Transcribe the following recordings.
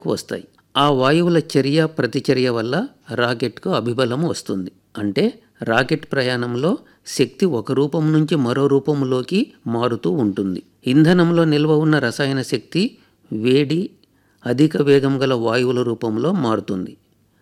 వస్తాయి ఆ వాయువుల చర్య ప్రతిచర్య వల్ల రాకెట్కు అభిబలం వస్తుంది అంటే రాకెట్ ప్రయాణంలో శక్తి ఒక రూపం నుంచి మరో రూపంలోకి మారుతూ ఉంటుంది ఇంధనంలో నిల్వ ఉన్న రసాయన శక్తి వేడి అధిక వేగం గల వాయువుల రూపంలో మారుతుంది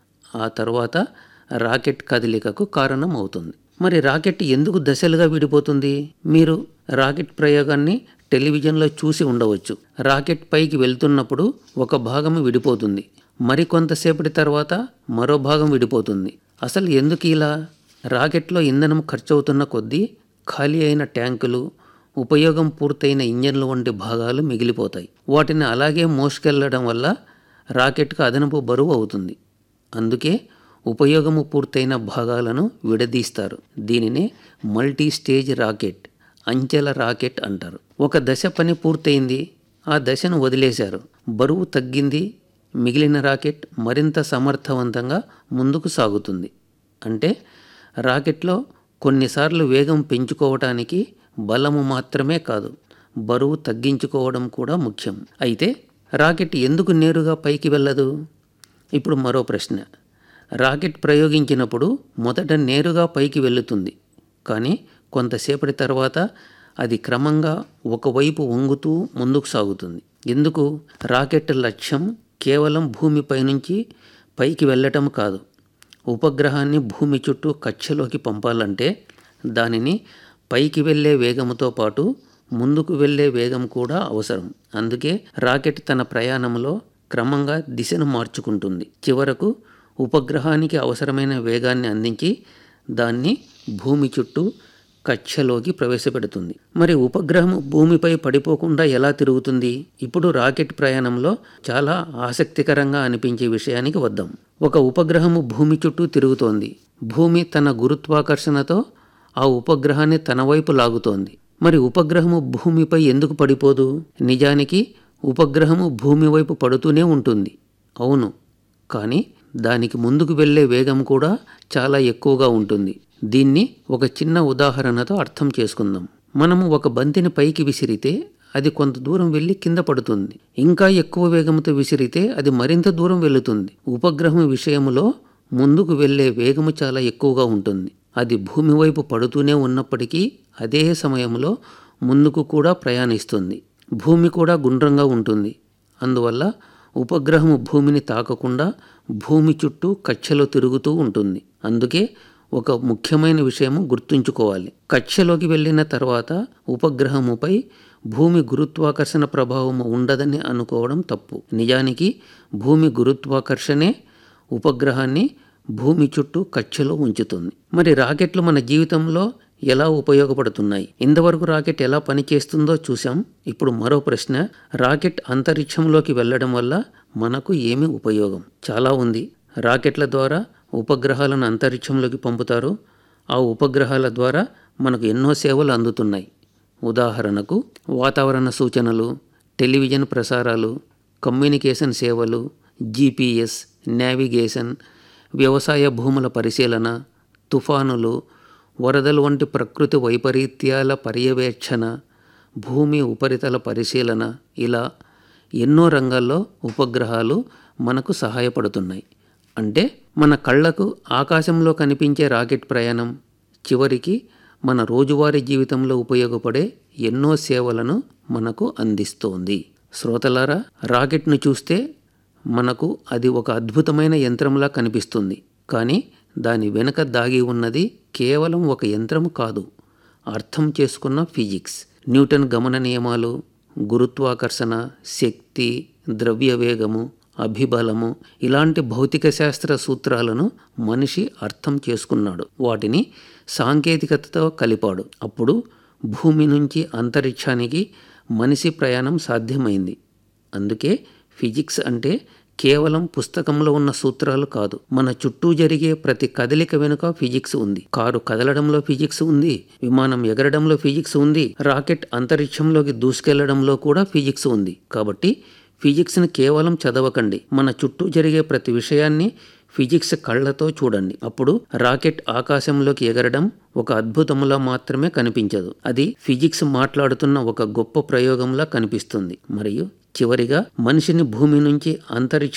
ఆ తర్వాత రాకెట్ కదలికకు కారణం అవుతుంది మరి రాకెట్ ఎందుకు దశలుగా విడిపోతుంది మీరు రాకెట్ ప్రయోగాన్ని టెలివిజన్లో చూసి ఉండవచ్చు రాకెట్ పైకి వెళ్తున్నప్పుడు ఒక భాగం విడిపోతుంది మరి కొంతసేపటి తర్వాత మరో భాగం విడిపోతుంది అసలు ఎందుకు ఇలా రాకెట్లో ఇంధనం ఖర్చవుతున్న కొద్దీ ఖాళీ అయిన ట్యాంకులు ఉపయోగం పూర్తయిన ఇంజన్లు వంటి భాగాలు మిగిలిపోతాయి వాటిని అలాగే మోసుకెళ్లడం వల్ల రాకెట్కు అదనపు బరువు అవుతుంది అందుకే ఉపయోగము పూర్తయిన భాగాలను విడదీస్తారు దీనినే మల్టీ స్టేజ్ రాకెట్ అంచెల రాకెట్ అంటారు ఒక దశ పని పూర్తయింది ఆ దశను వదిలేశారు బరువు తగ్గింది మిగిలిన రాకెట్ మరింత సమర్థవంతంగా ముందుకు సాగుతుంది అంటే రాకెట్లో కొన్నిసార్లు వేగం పెంచుకోవటానికి బలము మాత్రమే కాదు బరువు తగ్గించుకోవడం కూడా ముఖ్యం అయితే రాకెట్ ఎందుకు నేరుగా పైకి వెళ్ళదు ఇప్పుడు మరో ప్రశ్న రాకెట్ ప్రయోగించినప్పుడు మొదట నేరుగా పైకి వెళుతుంది కానీ కొంతసేపటి తర్వాత అది క్రమంగా ఒకవైపు వంగుతూ ముందుకు సాగుతుంది ఎందుకు రాకెట్ లక్ష్యం కేవలం భూమిపై నుంచి పైకి వెళ్ళటం కాదు ఉపగ్రహాన్ని భూమి చుట్టూ కక్షలోకి పంపాలంటే దానిని పైకి వెళ్ళే వేగంతో పాటు ముందుకు వెళ్ళే వేగం కూడా అవసరం అందుకే రాకెట్ తన ప్రయాణంలో క్రమంగా దిశను మార్చుకుంటుంది చివరకు ఉపగ్రహానికి అవసరమైన వేగాన్ని అందించి దాన్ని భూమి చుట్టూ కక్షలోకి ప్రవేశపెడుతుంది మరి ఉపగ్రహం భూమిపై పడిపోకుండా ఎలా తిరుగుతుంది ఇప్పుడు రాకెట్ ప్రయాణంలో చాలా ఆసక్తికరంగా అనిపించే విషయానికి వద్దాం ఒక ఉపగ్రహము భూమి చుట్టూ తిరుగుతోంది భూమి తన గురుత్వాకర్షణతో ఆ ఉపగ్రహాన్ని తన వైపు లాగుతోంది మరి ఉపగ్రహము భూమిపై ఎందుకు పడిపోదు నిజానికి ఉపగ్రహము భూమి వైపు పడుతూనే ఉంటుంది అవును కానీ దానికి ముందుకు వెళ్ళే వేగం కూడా చాలా ఎక్కువగా ఉంటుంది దీన్ని ఒక చిన్న ఉదాహరణతో అర్థం చేసుకుందాం మనము ఒక బంతిని పైకి విసిరితే అది కొంత దూరం వెళ్ళి కింద పడుతుంది ఇంకా ఎక్కువ వేగంతో విసిరితే అది మరింత దూరం వెళుతుంది ఉపగ్రహం విషయంలో ముందుకు వెళ్ళే వేగము చాలా ఎక్కువగా ఉంటుంది అది భూమి వైపు పడుతూనే ఉన్నప్పటికీ అదే సమయంలో ముందుకు కూడా ప్రయాణిస్తుంది భూమి కూడా గుండ్రంగా ఉంటుంది అందువల్ల ఉపగ్రహము భూమిని తాకకుండా భూమి చుట్టూ కక్షలో తిరుగుతూ ఉంటుంది అందుకే ఒక ముఖ్యమైన విషయము గుర్తుంచుకోవాలి కక్షలోకి వెళ్ళిన తర్వాత ఉపగ్రహముపై భూమి గురుత్వాకర్షణ ప్రభావము ఉండదని అనుకోవడం తప్పు నిజానికి భూమి గురుత్వాకర్షణే ఉపగ్రహాన్ని భూమి చుట్టూ కక్షలో ఉంచుతుంది మరి రాకెట్లు మన జీవితంలో ఎలా ఉపయోగపడుతున్నాయి ఇంతవరకు రాకెట్ ఎలా పనిచేస్తుందో చూసాం ఇప్పుడు మరో ప్రశ్న రాకెట్ అంతరిక్షంలోకి వెళ్ళడం వల్ల మనకు ఏమి ఉపయోగం చాలా ఉంది రాకెట్ల ద్వారా ఉపగ్రహాలను అంతరిక్షంలోకి పంపుతారు ఆ ఉపగ్రహాల ద్వారా మనకు ఎన్నో సేవలు అందుతున్నాయి ఉదాహరణకు వాతావరణ సూచనలు టెలివిజన్ ప్రసారాలు కమ్యూనికేషన్ సేవలు జీపీఎస్ నావిగేషన్ వ్యవసాయ భూముల పరిశీలన తుఫానులు వరదలు వంటి ప్రకృతి వైపరీత్యాల పర్యవేక్షణ భూమి ఉపరితల పరిశీలన ఇలా ఎన్నో రంగాల్లో ఉపగ్రహాలు మనకు సహాయపడుతున్నాయి అంటే మన కళ్ళకు ఆకాశంలో కనిపించే రాకెట్ ప్రయాణం చివరికి మన రోజువారీ జీవితంలో ఉపయోగపడే ఎన్నో సేవలను మనకు అందిస్తోంది శ్రోతలారా రాకెట్ను చూస్తే మనకు అది ఒక అద్భుతమైన యంత్రంలా కనిపిస్తుంది కానీ దాని వెనుక దాగి ఉన్నది కేవలం ఒక యంత్రం కాదు అర్థం చేసుకున్న ఫిజిక్స్ న్యూటన్ గమన నియమాలు గురుత్వాకర్షణ శక్తి ద్రవ్య వేగము అభిబలము ఇలాంటి భౌతిక శాస్త్ర సూత్రాలను మనిషి అర్థం చేసుకున్నాడు వాటిని సాంకేతికతతో కలిపాడు అప్పుడు భూమి నుంచి అంతరిక్షానికి మనిషి ప్రయాణం సాధ్యమైంది అందుకే ఫిజిక్స్ అంటే కేవలం పుస్తకంలో ఉన్న సూత్రాలు కాదు మన చుట్టూ జరిగే ప్రతి కదలిక వెనుక ఫిజిక్స్ ఉంది కారు కదలడంలో ఫిజిక్స్ ఉంది విమానం ఎగరడంలో ఫిజిక్స్ ఉంది రాకెట్ అంతరిక్షంలోకి దూసుకెళ్లడంలో కూడా ఫిజిక్స్ ఉంది కాబట్టి ఫిజిక్స్ని కేవలం చదవకండి మన చుట్టూ జరిగే ప్రతి విషయాన్ని ఫిజిక్స్ కళ్ళతో చూడండి అప్పుడు రాకెట్ ఆకాశంలోకి ఎగరడం ఒక అద్భుతములా మాత్రమే కనిపించదు అది ఫిజిక్స్ మాట్లాడుతున్న ఒక గొప్ప ప్రయోగంలా కనిపిస్తుంది మరియు చివరిగా మనిషిని భూమి నుంచి అంతరిక్ష